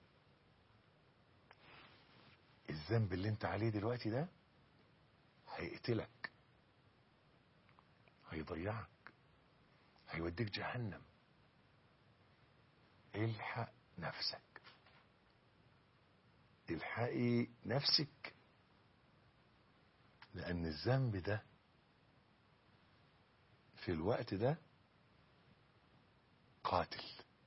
Speaker 3: الذنب اللي انت عليه دلوقتي ده هيقتلك هيضيعك هيوديك جهنم الحق نفسك الحقي نفسك لأن الذنب ده في الوقت ده قاتل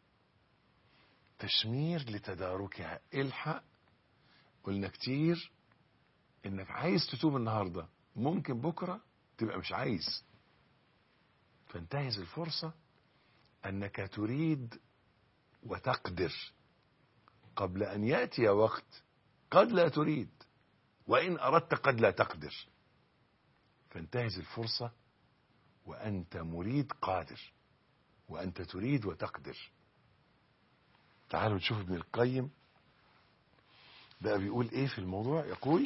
Speaker 3: تشمير لتداركها الحق قلنا كتير انك عايز تتوب النهاردة ممكن بكرة تبقى مش عايز فانتهز الفرصة انك تريد وتقدر قبل ان يأتي وقت قد لا تريد وإن أردت قد لا تقدر فانتهز الفرصة وأنت مريد قادر وأنت تريد وتقدر تعالوا نشوف ابن القيم بقى بيقول ايه في الموضوع يقول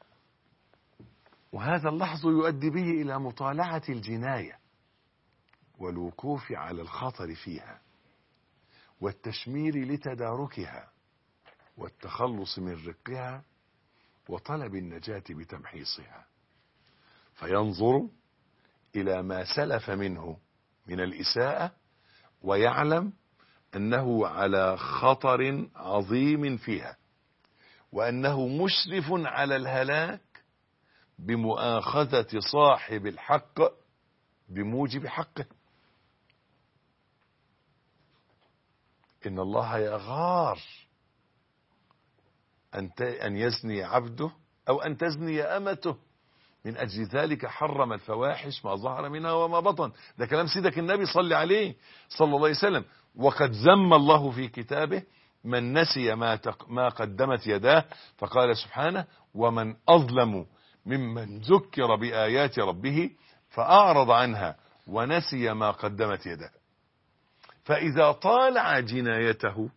Speaker 3: وهذا اللحظ يؤدي به إلى مطالعة الجناية والوقوف على الخطر فيها والتشمير لتداركها والتخلص من رقها وطلب النجاة بتمحيصها فينظر إلى ما سلف منه من الإساءة ويعلم أنه على خطر عظيم فيها وأنه مشرف على الهلاك بمؤاخذة صاحب الحق بموجب حقه إن الله يغار أن أن يزني عبده أو أن تزني أمته من أجل ذلك حرم الفواحش ما ظهر منها وما بطن ده كلام سيدك النبي صلى عليه صلى الله عليه وسلم وقد ذم الله في كتابه من نسي ما, تق ما قدمت يداه فقال سبحانه ومن أظلم ممن ذكر بآيات ربه فأعرض عنها ونسي ما قدمت يداه فإذا طالع جنايته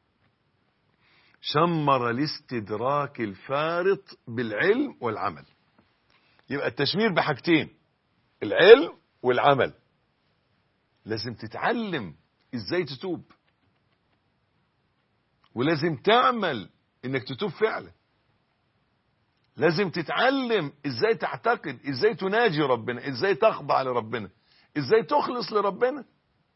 Speaker 3: شمر الاستدراك الفارط بالعلم والعمل يبقى التشمير بحاجتين العلم والعمل لازم تتعلم ازاي تتوب ولازم تعمل انك تتوب فعلا لازم تتعلم ازاي تعتقد ازاي تناجي ربنا ازاي تخضع لربنا ازاي تخلص لربنا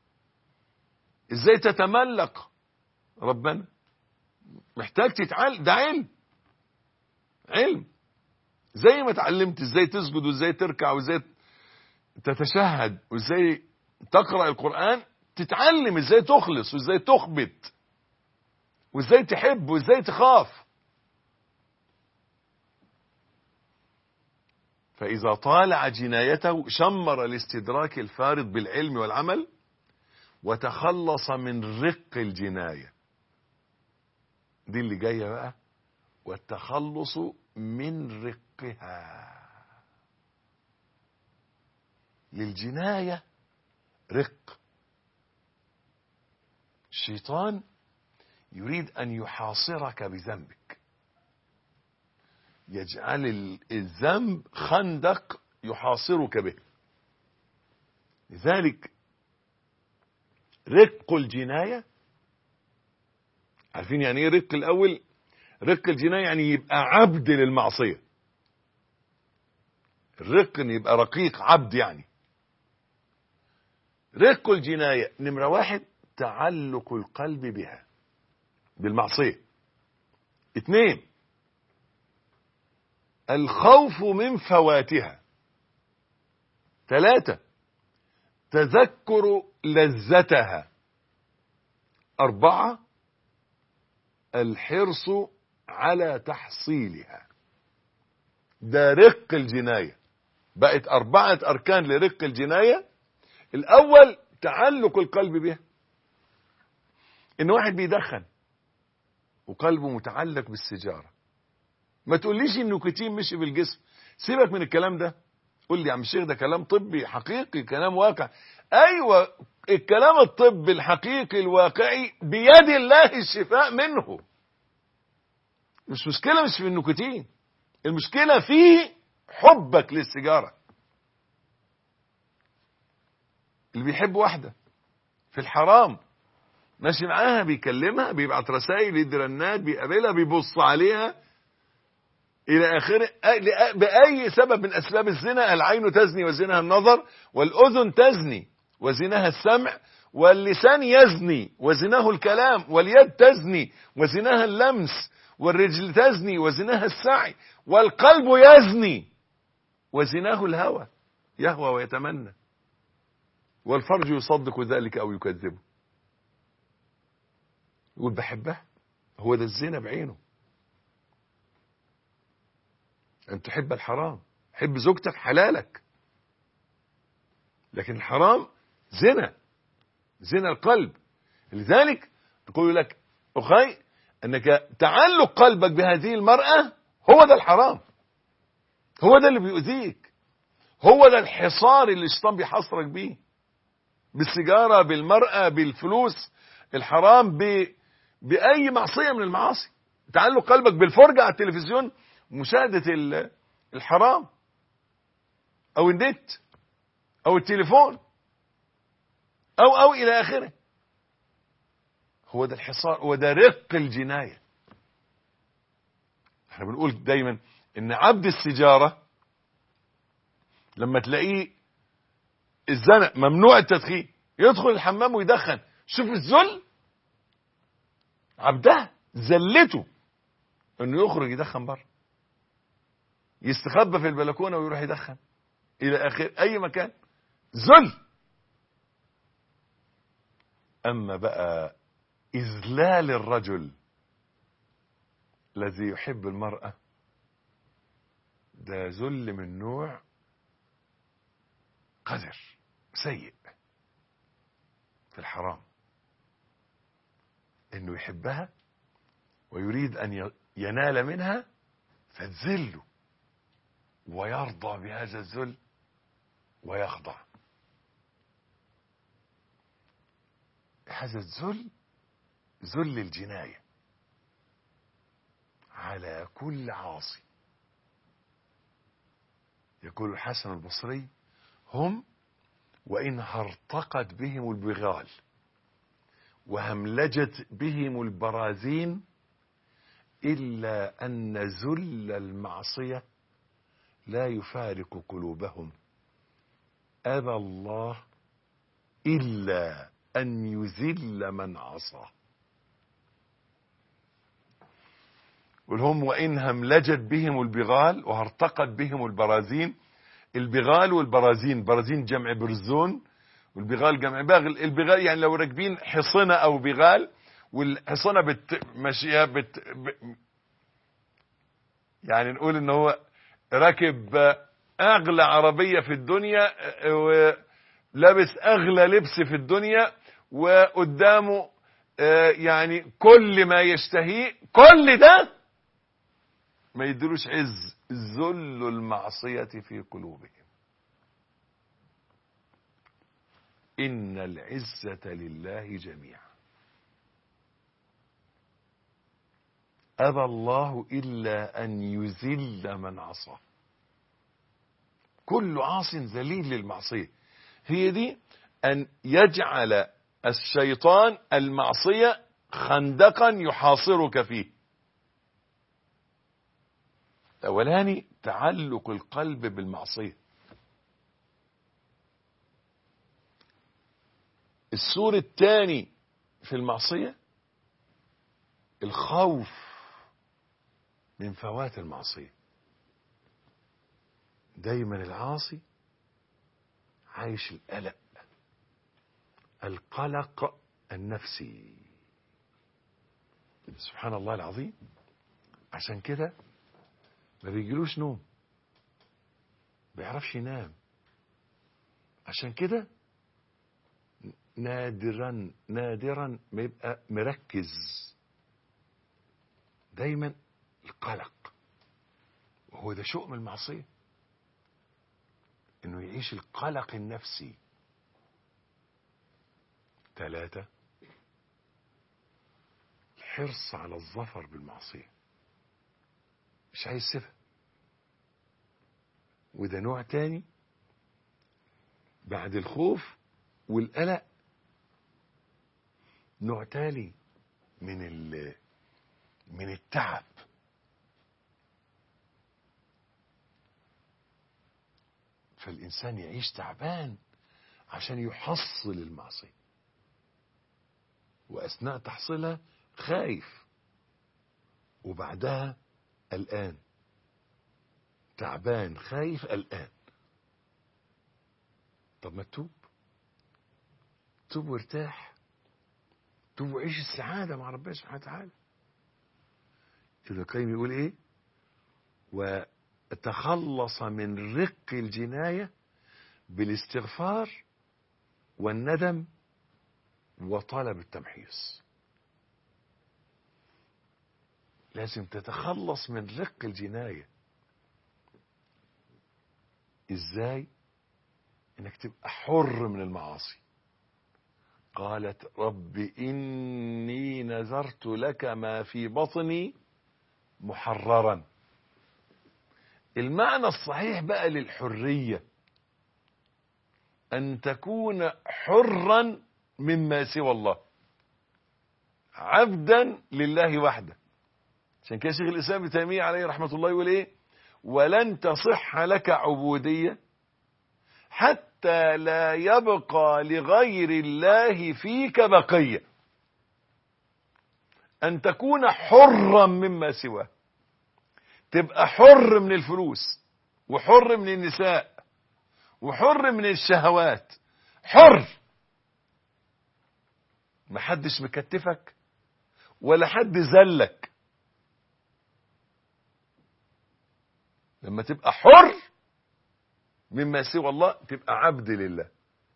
Speaker 3: ازاي تتملق ربنا محتاج تتعلم ده علم علم زي ما اتعلمت ازاي تسجد وازاي تركع وازاي تتشهد وازاي تقرأ القرآن تتعلم ازاي تخلص وازاي تخبت وازاي تحب وازاي تخاف فإذا طالع جنايته شمر الاستدراك الفارط بالعلم والعمل وتخلص من رق الجناية دي اللي جاية بقى والتخلص من رقها للجناية رق الشيطان يريد أن يحاصرك بذنبك يجعل الذنب خندق يحاصرك به لذلك رق الجناية عارفين يعني ايه رق الأول رق الجناية يعني يبقى عبد للمعصية الرق ان يبقى رقيق عبد يعني رق الجناية نمرة واحد تعلق القلب بها بالمعصية اثنين الخوف من فواتها ثلاثة تذكر لذتها أربعة الحرص على تحصيلها ده رق الجناية بقت أربعة أركان لرق الجناية الأول تعلق القلب بها إن واحد بيدخن وقلبه متعلق بالسيجارة ما تقوليش النيكوتين مشي في الجسم سيبك من الكلام ده قول لي يا عم الشيخ ده كلام طبي حقيقي كلام واقع ايوه الكلام الطبي الحقيقي الواقعي بيد الله الشفاء منه مش مشكله مش في النيكوتين المشكله في حبك للسيجاره اللي بيحب واحده في الحرام ماشي معاها بيكلمها بيبعت رسائل يدي رنات بيقابلها بيبص عليها الى اخره باي سبب من اسباب الزنا العين تزني وزنها النظر والاذن تزني وزنها السمع واللسان يزني وزناه الكلام واليد تزني وزنها اللمس والرجل تزني وزنها السعي والقلب يزني وزناه الهوى يهوى ويتمنى والفرج يصدق ذلك او يكذبه يقول بحبها هو ده الزنا بعينه أن تحب الحرام حب زوجتك حلالك لكن الحرام زنا زنا القلب لذلك يقول لك أخي أنك تعلق قلبك بهذه المرأة هو ده الحرام هو ده اللي بيؤذيك هو ده الحصار اللي الشيطان بيحصرك بيه بالسيجارة بالمرأة بالفلوس الحرام ب... بأي معصية من المعاصي تعلق قلبك بالفرجة على التلفزيون مشاهدة الحرام او النت او التليفون أو أو إلى آخره هو ده الحصار هو ده رق الجناية احنا بنقول دايما ان عبد السجارة لما تلاقيه الزنق ممنوع التدخين يدخل الحمام ويدخن شوف الذل عبدها زلته انه يخرج يدخن بره يستخبى في البلكونه ويروح يدخن الى اخر اي مكان ذل اما بقى اذلال الرجل الذي يحب المراه ده ذل من نوع قذر سيء في الحرام انه يحبها ويريد ان ينال منها فتذله ويرضى بهذا الذل ويخضع هذا الذل ذل الجناية على كل عاصي يقول الحسن البصري هم وإن هرطقت بهم البغال وهملجت بهم البرازين إلا أن ذل المعصية لا يفارق قلوبهم أبى الله إلا أن يذل من عصى والهم وإن هملجت بهم البغال وهرتقت بهم البرازين البغال والبرازين برازين جمع برزون والبغال جمع باغل البغال يعني لو راكبين حصنة أو بغال والحصنة بت ماشية بت ب... يعني نقول ان هو راكب اغلى عربية في الدنيا ولابس اغلى لبس في الدنيا وقدامه يعني كل ما يشتهيه كل ده ما يدلوش عز ذل المعصية في قلوبهم إن العزة لله جميعا أبى الله إلا أن يذل من عصى كل عاص ذليل للمعصية هي دي أن يجعل الشيطان المعصية خندقا يحاصرك فيه الأولاني تعلق القلب بالمعصية السور الثاني في المعصية الخوف من فوات المعصية دايما العاصي عايش القلق القلق النفسي سبحان الله العظيم عشان كده ما بيجيلوش نوم بيعرفش ينام عشان كده نادرا نادرا ما يبقى مركز دايما القلق وهو ده شؤم المعصية انه يعيش القلق النفسي ثلاثة الحرص على الظفر بالمعصية مش عايز يسيبها وده نوع تاني بعد الخوف والقلق نوع تالي من ال من التعب فالإنسان يعيش تعبان عشان يحصل المعصية وأثناء تحصيلها خايف وبعدها قلقان تعبان خايف قلقان طب ما تتوب توب وارتاح توب وعيش السعادة مع ربنا سبحانه وتعالى ابن القيم يقول ايه وتخلص من رق الجناية بالاستغفار والندم وطلب التمحيص لازم تتخلص من رق الجناية ازاي انك تبقى حر من المعاصي قالت رب إني نذرت لك ما في بطني محررا المعنى الصحيح بقى للحرية أن تكون حرا مما سوى الله عبدا لله وحده عشان كده شيخ الاسلام ابن تيميه عليه رحمه الله يقول ايه ولن تصح لك عبوديه حتى لا يبقى لغير الله فيك بقيه ان تكون حرا مما سواه تبقى حر من الفلوس وحر من النساء وحر من الشهوات حر محدش مكتفك ولا حد زلك لما تبقى حر مما سوى الله تبقى عبد لله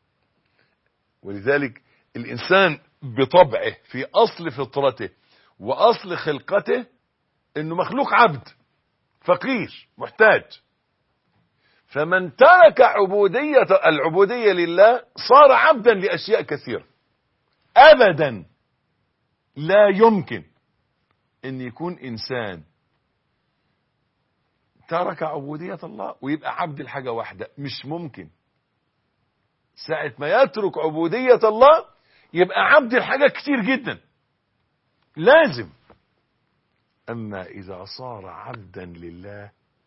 Speaker 3: ولذلك الإنسان بطبعه في أصل فطرته وأصل خلقته إنه مخلوق عبد فقير محتاج فمن ترك عبودية العبودية لله صار عبدا لأشياء كثيرة أبدا لا يمكن أن يكون إنسان ترك عبودية الله ويبقى عبد الحاجة واحدة مش ممكن ساعة ما يترك عبودية الله يبقى عبد الحاجة كتير جدا لازم أما إذا صار عبدا لله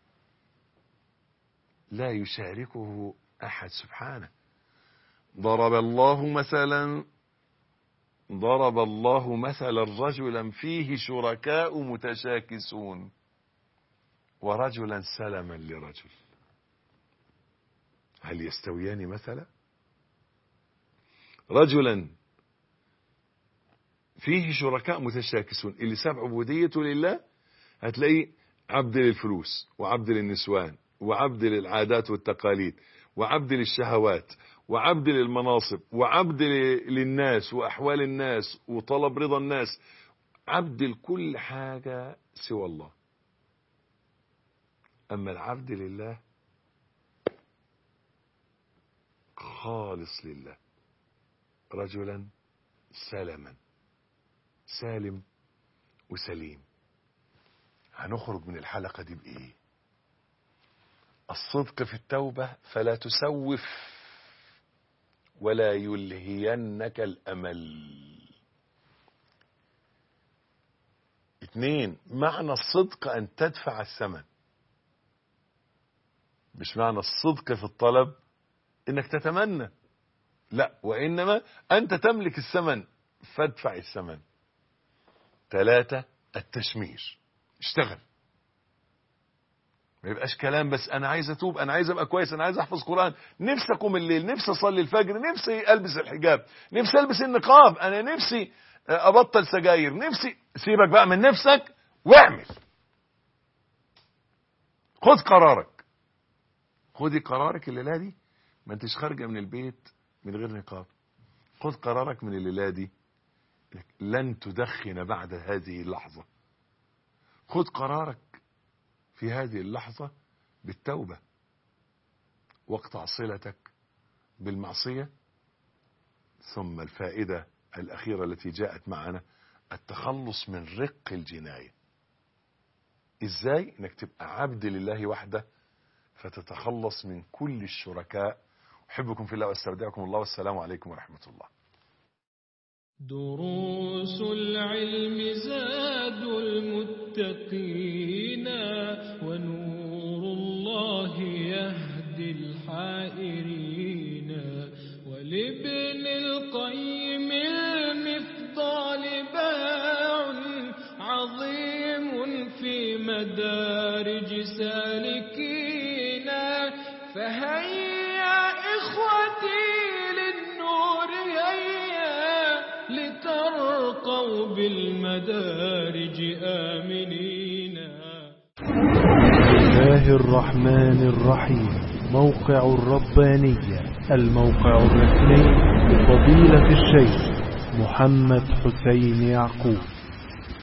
Speaker 3: لا يشاركه أحد سبحانه ضرب الله مثلا ضرب الله مثلا رجلا فيه شركاء متشاكسون ورجلا سلما لرجل هل يستويان مثلا رجلا فيه شركاء متشاكسون اللي ساب عبوديته لله هتلاقيه عبد للفلوس وعبد للنسوان وعبد للعادات والتقاليد وعبد للشهوات وعبد للمناصب وعبد للناس وأحوال الناس وطلب رضا الناس عبد لكل حاجة سوى الله أما العبد لله خالص لله رجلا سلما سالم وسليم هنخرج من الحلقة دي بإيه الصدق في التوبة فلا تسوف ولا يلهينك الأمل اثنين معنى الصدق أن تدفع الثمن مش معنى الصدق في الطلب انك تتمنى لا وانما انت تملك الثمن فادفع الثمن ثلاثة التشمير اشتغل ما يبقاش كلام بس انا عايز اتوب انا عايز ابقى كويس انا عايز احفظ قران نفسي اقوم الليل نفسي اصلي الفجر نفسي البس الحجاب نفسي البس النقاب انا نفسي ابطل سجاير نفسي سيبك بقى من نفسك واعمل خد قرارك خدي قرارك الليله دي ما انتش خارجه من البيت من غير نقاب خد قرارك من الليله دي لن تدخن بعد هذه اللحظه خد قرارك في هذه اللحظه بالتوبه واقطع صلتك بالمعصيه ثم الفائده الاخيره التي جاءت معنا التخلص من رق الجنايه ازاي انك تبقى عبد لله وحده فتتخلص من كل الشركاء أحبكم في الله واستودعكم الله والسلام عليكم ورحمة الله
Speaker 2: دروس العلم زاد المتقين ونور الله يهدي الحائرين ولابن القيم المفضال باع عظيم في مدارج سالكين فهيا إخوتي للنور هيا لترقوا بالمدارج آمنين
Speaker 1: بسم الله الرحمن الرحيم موقع الربانية الموقع الرسمي لفضيلة الشيخ محمد حسين يعقوب